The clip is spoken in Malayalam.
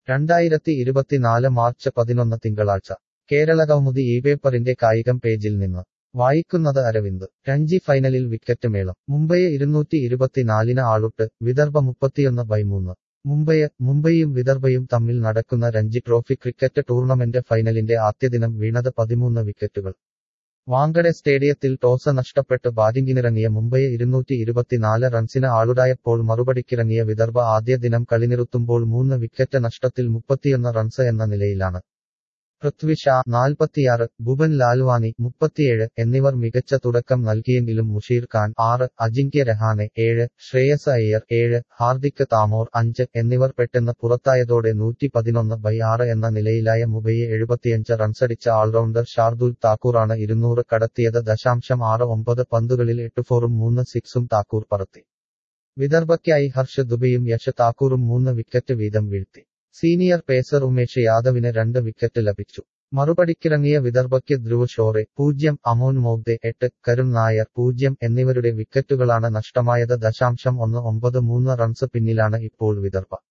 രണ്ടായിരത്തി ഇരുപത്തിനാല് മാർച്ച് പതിനൊന്ന് തിങ്കളാഴ്ച കേരള കൗമുദി ഈ പേപ്പറിന്റെ കായികം പേജിൽ നിന്ന് വായിക്കുന്നത് അരവിന്ദ് രഞ്ജി ഫൈനലിൽ വിക്കറ്റ് മേളം മുംബൈ ഇരുന്നൂറ്റി ഇരുപത്തിനാലിന് ആളുട്ട് വിദർഭ മുപ്പത്തിയൊന്ന് ബൈ മൂന്ന് മുംബൈ മുംബൈയും വിദർഭയും തമ്മിൽ നടക്കുന്ന രഞ്ജി ട്രോഫി ക്രിക്കറ്റ് ടൂർണമെന്റ് ഫൈനലിന്റെ ആദ്യദിനം വീണത് പതിമൂന്ന് വിക്കറ്റുകൾ വാങ്കഡെ സ്റ്റേഡിയത്തിൽ ടോസ് നഷ്ടപ്പെട്ട് ബാറ്റിംഗിനിറങ്ങിയ മുംബൈ ഇരുന്നൂറ്റി ഇരുപത്തിനാല് റൺസിന് ആളുടായപ്പോൾ മറുപടിക്കിറങ്ങിയ വിദർഭ ആദ്യ ദിനം കളി നിർത്തുമ്പോൾ മൂന്ന് വിക്കറ്റ് നഷ്ടത്തിൽ മുപ്പത്തിയൊന്ന് റൺസ് എന്ന നിലയിലാണ് പൃഥ്വി ഷാ നാൽപ്പത്തിയാറ് ഭുവൻ ലാൽവാനി മുപ്പത്തിയേഴ് എന്നിവർ മികച്ച തുടക്കം നൽകിയെങ്കിലും മുഷീർ ഖാൻ ആറ് അജിങ്ക്യ രഹാനെ ഏഴ് ശ്രേയസ് അയ്യർ ഏഴ് ഹാർദിക് താമോർ അഞ്ച് എന്നിവർ പെട്ടെന്ന് പുറത്തായതോടെ നൂറ്റി പതിനൊന്ന് ബൈ ആറ് എന്ന നിലയിലായ മുംബൈയെ എഴുപത്തിയഞ്ച് റൺസടിച്ച ഓൾറൗണ്ടർ ഷാർദുൽ താക്കൂറാണ് ഇരുന്നൂറ് കടത്തിയത് ദശാംശം ആറ് ഒമ്പത് പന്തുകളിൽ എട്ട് ഫോറും മൂന്ന് സിക്സും താക്കൂർ പറത്തി വിദർഭയ്ക്കായി ഹർഷ ദുബെയും യശ് താക്കൂറും മൂന്ന് വിക്കറ്റ് വീതം വീഴ്ത്തി സീനിയർ പേസർ ഉമേഷ് യാദവിന് രണ്ട് വിക്കറ്റ് ലഭിച്ചു മറുപടിക്കിറങ്ങിയ വിദർഭയ്ക്ക് ധ്രുവ് ഷോറെ പൂജ്യം അമോൻ മോഗ്ദെ എട്ട് കരുൺ നായർ പൂജ്യം എന്നിവരുടെ വിക്കറ്റുകളാണ് നഷ്ടമായത് ദശാംശം ഒന്ന് ഒമ്പത് മൂന്ന് റൺസ് പിന്നിലാണ് ഇപ്പോൾ വിദർഭ